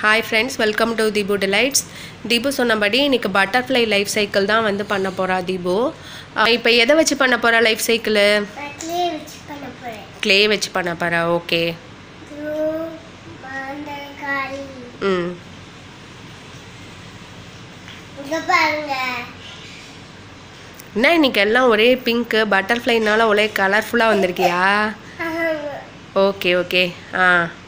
Hi friends welcome to Deepu Delights Deepu சொன்னபடி இன்னைக்கு butterfly life cycle தான் வந்து பண்ண போகிறா தீபு இப்போ எதை வச்சு பண்ண போகிறா லைஃப் சைக்கிளு பக்கலே வச்சு பண்ண போறேன் க்ளே வச்சு பண்ண போகிறா ஓகே த்ரூ மாந்தக்காரி ம் இங்க பாருங்க என்ன இன்னைக்கு எல்லாம் ஒரே பிங்க்கு பட்டர்ஃப்ளைனால ஒரே கலர்ஃபுல்லாக வந்திருக்கியா ஓகே ஓகே ஆ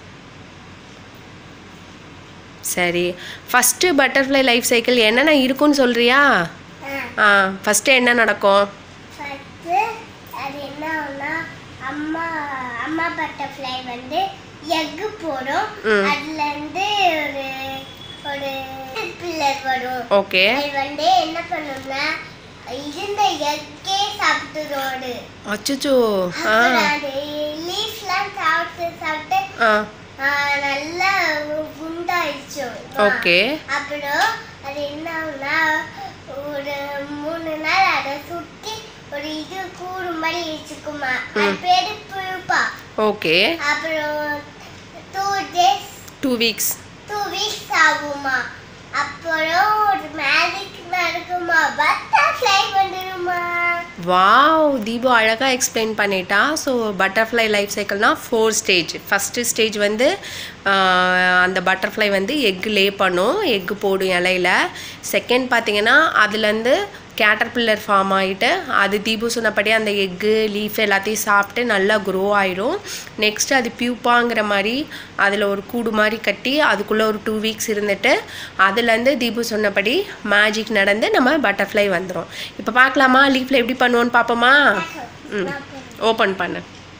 சரி ஃபஸ்ட்டு பட்டர்ஃப்ளை லைஃப் சைக்கிள் என்னென்ன இருக்குன்னு சொல்கிறியா ஆ ஃபஸ்ட்டு என்ன நடக்கும் ஃபஸ்ட்டு அது என்ன ஆகும்னா அம்மா அம்மா பட்டர்ஃப்ளை வந்து எக்கு போடும் ம். அதுல இருந்து ஒரு ஒரு பில்லர் வரும் ஓகே அது வந்து என்ன பண்ணும்னா இருந்த எக்கே சாப்பிட்டுரோடு அச்சுச்சோ ஆ அப்புறம் அது லீஃப்லாம் சாப்பிட்டு சாப்பிட்டு ஆ ஆ, நல்லா குண்டாயிடுச்சு ஓகே அப்புறம் அது என்ன ஆகும்னா ஒரு மூணு நாள் அதை சுத்தி ஒரு இது கூடு மாதிரி வச்சுக்குமா அது ம். பேரு புழுப்பா ஓகே அப்புறம் two days two weeks two weeks ஆகுமா அப்புறம் ஒரு மேஜிக் நடக்குமா பட்டர்ஃப்ளை வந்துடுமா வாவ் தீபு அழகாக எக்ஸ்பிளைன் பண்ணிட்டா ஸோ பட்டர்ஃப்ளை லைஃப் சைக்கிள்னால் ஃபோர் ஸ்டேஜ் ஃபஸ்ட்டு ஸ்டேஜ் வந்து ஆஹ், அந்த பட்டர்ஃப்ளை வந்து எக் லே பண்ணும் எக்கு போடும் இலையில செகண்ட் பார்த்தீங்கன்னா அதுலேருந்து கேட்டர்பில்லர் ஃபார்ம் ஆகிட்டு அது தீபு சொன்னபடி அந்த எக்கு லீஃப் எல்லாத்தையும் சாப்பிட்டு நல்லா க்ரோ ஆயிரும் நெக்ஸ்ட் அது பியூப்பாங்கிற மாதிரி அதில் ஒரு கூடு மாதிரி கட்டி அதுக்குள்ளே ஒரு டூ வீக்ஸ் இருந்துட்டு அதுலேருந்து தீபு சொன்னபடி மேஜிக் நடந்து நம்ம பட்டர்ஃப்ளை வந்துடும் இப்போ பார்க்கலாமா லீஃப்பில் எப்படி பண்ணுவோன்னு பார்ப்போமா ம் ஓப்பன் பண்ணு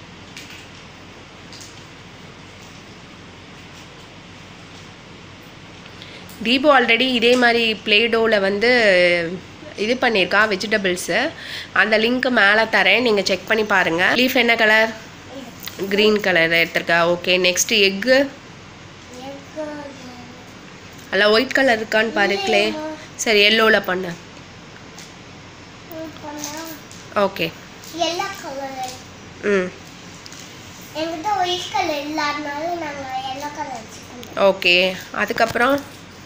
தீபு ஆல்ரெடி இதே மாதிரி ப்ளேடோவில் வந்து இது பண்ணியிருக்கா வெஜிடபிள்ஸு அந்த லிங்க் மேலே தரேன் நீங்கள் செக் பண்ணி பாருங்கள் லீஃப் என்ன கலர் க்ரீன் கலர் எடுத்திருக்கா ஓகே நெக்ஸ்ட்டு எக்கு அல்ல ஒயிட் கலர் இருக்கான்னு பாருங்களே சரி எல்லோவில் பண்ணு ஓகே எல்லா கலர் ம் என்கிட்ட ஒயிட் கலர் இல்லாதனால நாங்கள் எல்லோ கலர் வச்சுக்கோங்க ஓகே அதுக்கப்புறம்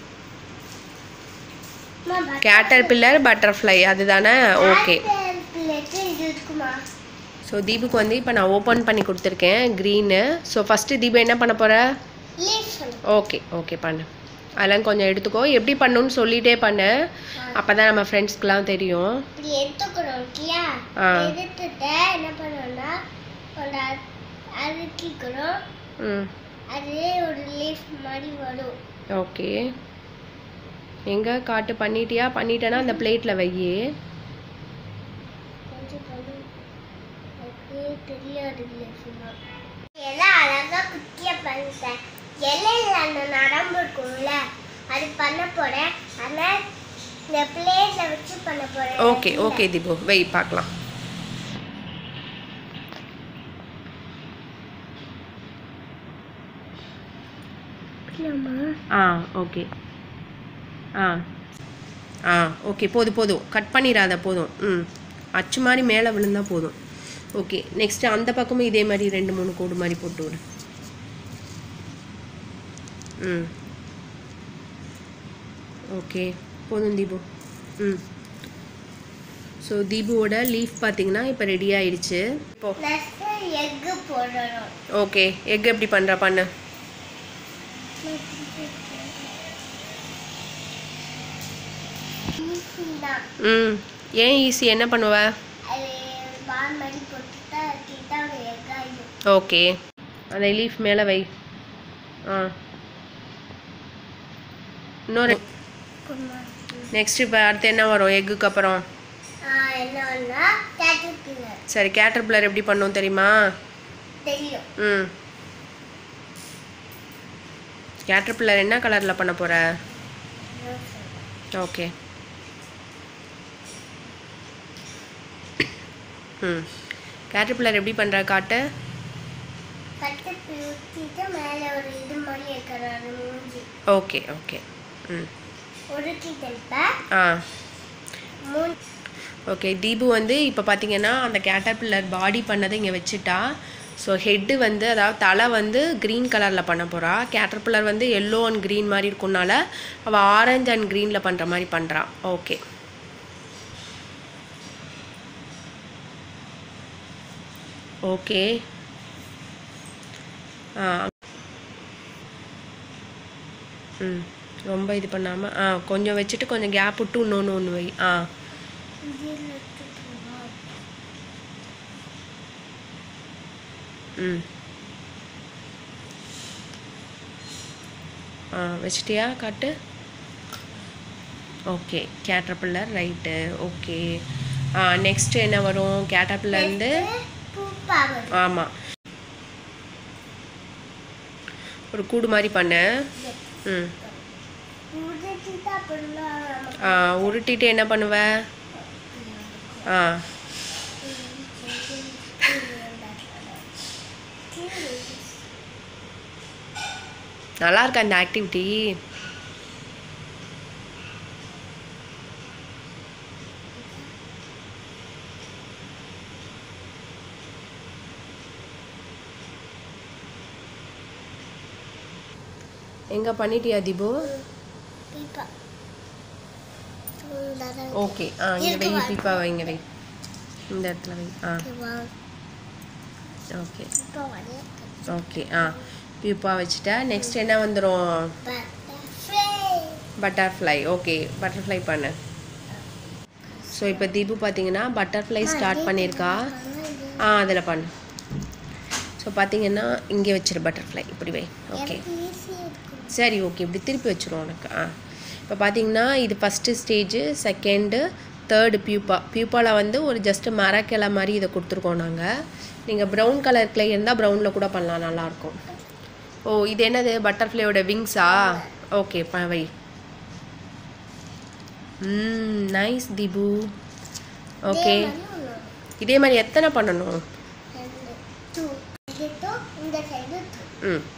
கேட்டர் பில்லர் பட்டர்ஃப்ளை அதுதானே ஓகே பிளேட்டு இது இருக்குமா ஸோ தீபுக்கு வந்து இப்போ நான் ஓப்பன் பண்ணி கொடுத்துருக்கேன் க்ரீனு ஸோ ஃபஸ்ட்டு தீபு என்ன பண்ண போகிற லீஃப் சொல்லு ஓகே ஓகே பண்ணு அதெல்லாம் கொஞ்சம் எடுத்துக்கோ எப்படி பண்ணணும்னு சொல்லிட்டே பண்ணு அப்போ தான் நம்ம ஃப்ரெண்ட்ஸ்க்குலாம் தெரியும் இப்படி எடுத்துக்கிறோம் இல்லையா ஆ. எடுத்துட்டு என்ன பண்ணோம்னா ஒரு அ- அறுக்கிக்கிறோம் ம் அதுவே ஒரு லீஃப் மாதிரி வரும் ஓகே எங்கே காட்டு பண்ணிட்டியா பண்ணிட்டேன்னா அந்த பிளேட்டில் வையே கொஞ்சம் கொஞ்சம் அதுக்கு தெரியாது லீஃப்னா எல்லாம் அழகா குட்டியா பண்ணிட்டேன் இலையில அந்த நரம்பு இருக்கும்ல அது பண்ண போறேன் ஆனா இந்த பிளேட்ல வச்சு பண்ண போறேன் ஓகே ஓகே தீபு வை பார்க்கலாம் ஆ ஓகே ஆ ஆ ஓகே போதும் போதும் கட் பண்ணிடாத போதும் ம் அச்சு மாதிரி மேலே விழுந்தா போதும் ஓகே நெக்ஸ்ட்டு அந்த பக்கமும் இதே மாதிரி ரெண்டு மூணு கோடு மாதிரி போட்டு விடு ம் ஓகே போதும் தீபு ம் ஸோ தீபுவோட லீஃப் பார்த்தீங்கன்னா இப்போ ரெடி ஆயிடுச்சு இப்போ ப்ளஸ் எக்கு போடணும் ஓகே எக் எப்படி பண்ணுற பண்ணு Easy தான் ம் ஏன் ஈஸி என்ன பண்ணுவ அது பால் மாதிரி போட்டுட்டா கிட்ட ஒரு எக் ஆயிடும் ஓகே அந்த லீஃப் மேலே வை ஆ இன்னொரு நெக்ஸ்ட் இப்போ அடுத்து என்ன வரும் எக்குக்கு அப்புறம் என்னன்னா கேட்டர்பில்லர் சரி கேட்டர்பில்லர் எப்படி பண்ணும் தெரியுமா தெரியும் ம் கேட்டர்பில்லர் என்ன கலரில் பண்ண போகிற ஓகே ம் கேட்டர்பில்லர் எப்படி பண்ணுற காட்டு கட்டு ஊற்றிட்டு மேலே ஒரு இது மாதிரி இருக்கிறாரு மூஞ்சி ஓகே ஓகே ம் உருட்டிட்டு ஆ மூஞ்சி ஓகே தீபு வந்து இப்போ பார்த்தீங்கன்னா அந்த கேட்டர்பில்லர் பாடி பண்ணதை இங்கே வச்சுட்டா ஸோ ஹெட்டு வந்து அதாவது தலை வந்து க்ரீன் கலரில் பண்ண போகிறா கேட்டர்பில்லர் வந்து எல்லோ அண்ட் க்ரீன் மாதிரி இருக்கும்னால அவள் ஆரஞ்சு அண்ட் க்ரீனில் பண்ணுற மாதிரி பண்ணுறா ஓகே ஓகே ஆ ம் ரொம்ப இது பண்ணாமல் ஆ கொஞ்சம் வச்சுட்டு கொஞ்சம் கேப் விட்டு இன்னொன்று ஒன்று வை ஆ ம் ஆ வச்சிட்டியா காட்டு ஓகே கேட்டர்பில்லர் ரைட்டு ஓகே ஆ நெக்ஸ்ட் என்ன வரும் கேட்டர்பில்லர்லேருந்து பூப்பா வரும் ஆமாம் ஒரு கூடு மாதிரி பண்ணு ம் உதிர்த்துட்டு அப்புறம் நம்ம ஆ உருட்டிட்டு என்ன பண்ணுவ ஆ நல்லா இருக்கா அந்த ஆக்டிவிட்டி எங்க பண்ணிட்டியா திபு பீப்பா ஓகே ஆ இங்கே வை இருக்கு வா. பீப்பா வைங்க வை இந்த இடத்துல வை ஆ ஓகே இப்போ வந்து ஓகே ஆ பீப்பா வச்சுட்டா நெக்ஸ்ட் என்ன வந்துடும் butterfly. பட்டர்ஃப்ளை ஓகே பட்டர்ஃப்ளை பண்ணு ஸோ இப்போ தீபு பார்த்தீங்கன்னா பட்டர்ஃப்ளை ஸ்டார்ட் பண்ணியிருக்கா ஆ அதில் பண்ணு ஸோ பார்த்தீங்கன்னா இங்கே வச்சிரு பட்டர்ஃப்ளை இப்படி வை ஓகே எனக்கு easy ஆ இருக்கும். சரி ஓகே இப்படி திருப்பி வச்சிரும் உனக்கு ஆ இப்போ பார்த்தீங்கன்னா இது first stage second third pupa பியூப்பாவில் வந்து ஒரு ஜஸ்ட் மரக்கிளை மாதிரி இதை கொடுத்துருக்கோம் நாங்கள் நீங்கள் ப்ரௌன் கலர் கிளை இருந்தால் ப்ரௌனில் கூட பண்ணலாம் நல்லாயிருக்கும் ஓ இது என்னது பட்டர்ஃப்ளையோட விங்ஸா ஓகே ப வை ம் நைஸ் திபு ஓகே இதே மாதிரி ஒண்ணு. இதே மாதிரி எத்தனை பண்ணணும் ரெண்டு. two. இது two, இந்த சைடு two. ம்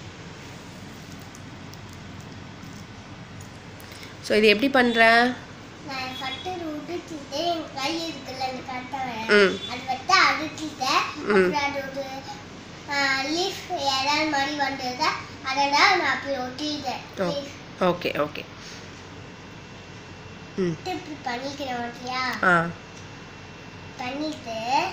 ஸோ இது எப்படி பண்ணுற நான் ஃபட்டு உடுத்திட்டு என் கை இருக்குல்ல அந்த கட்டவை ம். அது வந்து அழுத்திட்டேன் ம். அப்புறம் அது ஒரு லீஃப் இறால் மாதிரி வந்தது அதை தான் நான் அப்படி ஒட்டிட்டேன் ஓ லீஃப் ஓகே ஓகே ம் இப்படி பண்ணிக்கிறேன் ஓகேயா ஆ பண்ணிட்டு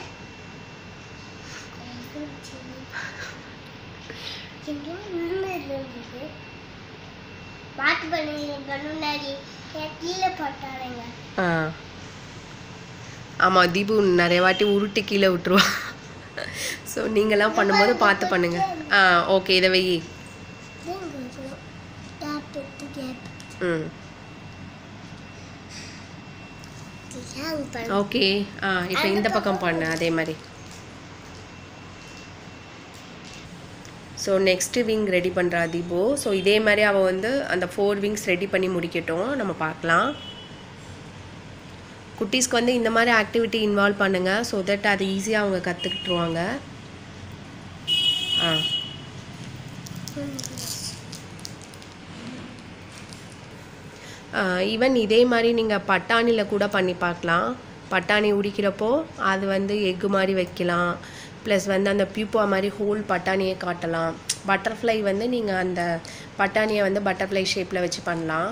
பாட்டு பண்ணுங்க முன்னாடி என் கீழே போட்டாருங்க ஆ ஆமாம் தீபு நிறைய வாட்டி உருட்டி கீழே விட்டுருவா ஸோ நீங்களாம் பண்ணும்போது பார்த்து பண்ணுங்க ஆ ஓகே இதை வெயி ம் ஓகே ஆ இப்போ இந்த பக்கம் பண்ணு அதே மாதிரி ஸோ நெக்ஸ்ட்டு விங் ரெடி பண்ணுறா தீபு ஸோ இதே மாதிரி அவள் வந்து அந்த ஃபோர் விங்ஸ் ரெடி பண்ணி முடிக்கட்டும் நம்ம பார்க்கலாம் குட்டீஸ்க்கு வந்து இந்த மாதிரி ஆக்டிவிட்டி இன்வால்வ் பண்ணுங்கள் ஸோ தட் அது ஈஸியாக அவங்க கற்றுக்கிட்டுருவாங்க ஆ ஈவன் இதே மாதிரி நீங்கள் பட்டாணியில் கூட பண்ணி பார்க்கலாம் பட்டாணி உடிக்கிறப்போ அது வந்து எக்கு மாதிரி வைக்கலாம் ப்ளஸ் வந்து அந்த பியூப்பா மாதிரி ஹோல் பட்டாணியை காட்டலாம் பட்டர்ஃப்ளை வந்து நீங்கள் அந்த பட்டாணியை வந்து பட்டர்ஃப்ளை ஷேப்பில் வச்சு பண்ணலாம்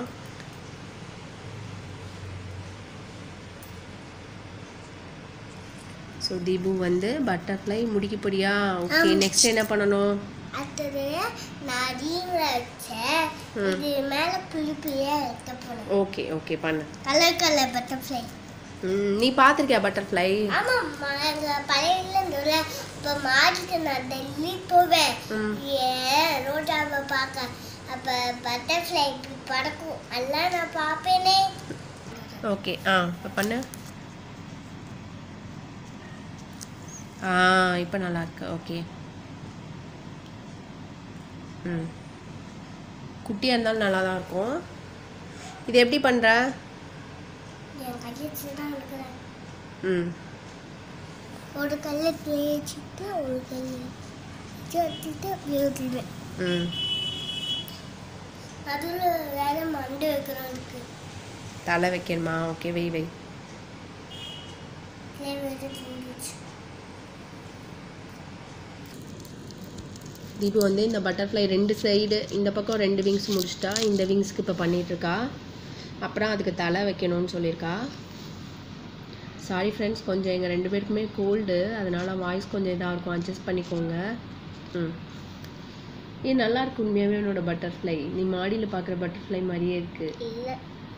ஸோ தீபு வந்து பட்டர்ஃப்ளை முடிக்க போறியா ஓகே ஆம். நெக்ஸ்ட் என்ன பண்ணணும் அடுத்தது நான் ரீங்ல வச்சேன் ம். இது மேல புளி புளியா வைக்க போனேன் ஓகே ஓகே பண்ணு கலர் கலர் பட்டர்ஃப்ளை ம், நீ பார்த்துருக்கியா பட்டர்ஃப்ளை ஆமா எங்க பழைய இல்லைன்னு இப்போ மாடிக்கு நான் டெல்லி போவேன் ம். ஏன் ரோட்டாவை பார்க்க அப்ப பட்டர்ஃப்ளை இப்படி பறக்கும் எல்லாம் நான் பார்ப்பேனே ஓகே ஆ இப்போ பண்ணு ஆ இப்போ நல்லா இருக்கு ஓகே ம் குட்டியாக இருந்தாலும் நல்லா தான் இருக்கும் இது எப்படி பண்ணுற என் கையை தான் இருக்கிறேன் ம் ஒரு கல்லை தேய்ச்சிட்டு ஒரு கல்லை வச்சுட்டு அப்படியே விட்டுடுவேன் ம் அதில் வேற மண்டை வைக்கிறதுக்கு தலை வைக்கணுமா ஓகே வை வை தேவையான தூண்டிச்சு தீபு வந்து இந்த பட்டர்ஃப்ளை ரெண்டு சைடு இந்த பக்கம் ரெண்டு விங்ஸ் முடிச்சிட்டா இந்த விங்ஸ்க்கு இப்போ பண்ணிகிட்ருக்கா அப்புறம் அதுக்கு தலை வைக்கணும்னு சொல்லியிருக்கா சாரி ஃப்ரெண்ட்ஸ் கொஞ்சம் எங்கள் ரெண்டு பேருக்குமே கோல்டு அதனால் வாய்ஸ் கொஞ்சம் இதாக இருக்கும் அட்ஜஸ்ட் பண்ணிக்கோங்க ம் ஏ நல்லா இருக்கு உண்மையாகவே என்னோட பட்டர்ஃப்ளை நீ மாடியில் பார்க்குற பட்டர்ஃப்ளை மாதிரியே இருக்கு இல்ல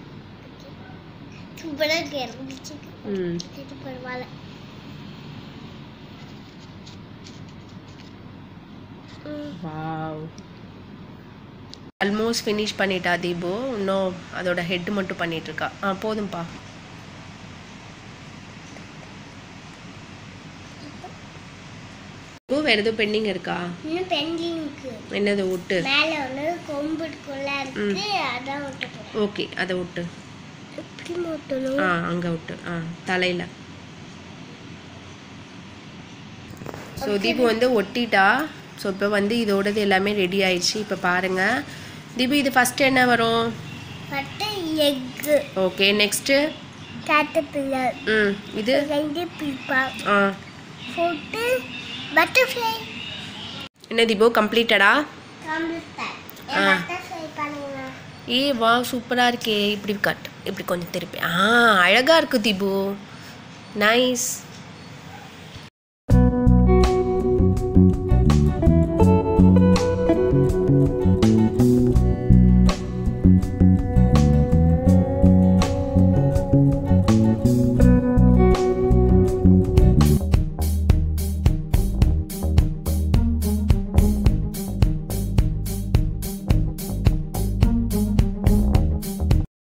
சூப்பரா இருக்கு இறங்கிச்சு ம் இது பரவாயில்ல ம், வாவ் ஆல்மோஸ்ட் ஃபினிஷ் பண்ணிட்டா தீபு இன்னும் அதோட ஹெட் மட்டும் பண்ணிட்டு இருக்கா ஆ போதும்ப்பா இப்போ வேற எதுவும் பெண்டிங் இருக்கா இன்னும் பெண்டிங் இருக்கு என்னது விட்டு மேல ஒண்ணு கொம்புக்குள்ள இருக்கு அதான் விட்டு போறேன் ஓகே அதை விட்டு எப்படி மூட்டணும் ஆ அங்கே விட்டு ஆ தலையில் ஸோ தீபு வந்து ஒட்டிட்டா ஸோ இப்போ வந்து இதோடது எல்லாமே ரெடி ஆயிடுச்சு இப்போ பாருங்க தீபு இது ஃபஸ்ட்டு என்ன வரும் பட்டு எக்கு ஓகே நெக்ஸ்ட்டு கேட்டபில்லர் ம் இது ரெண்டு பீப்பா ஆ போட்டு பட்டர்ஃப்ளை என்ன தீபு கம்ப்ளீட்டடா கம்ப்ளீட் ஆ. பட்டர்ஃப்ளை பண்ணுங்க ஏ வா சூப்பராக இருக்கே இப்படி கட் இப்படி கொஞ்சம் திருப்பி ஆ அழகாக இருக்கு தீபு நைஸ்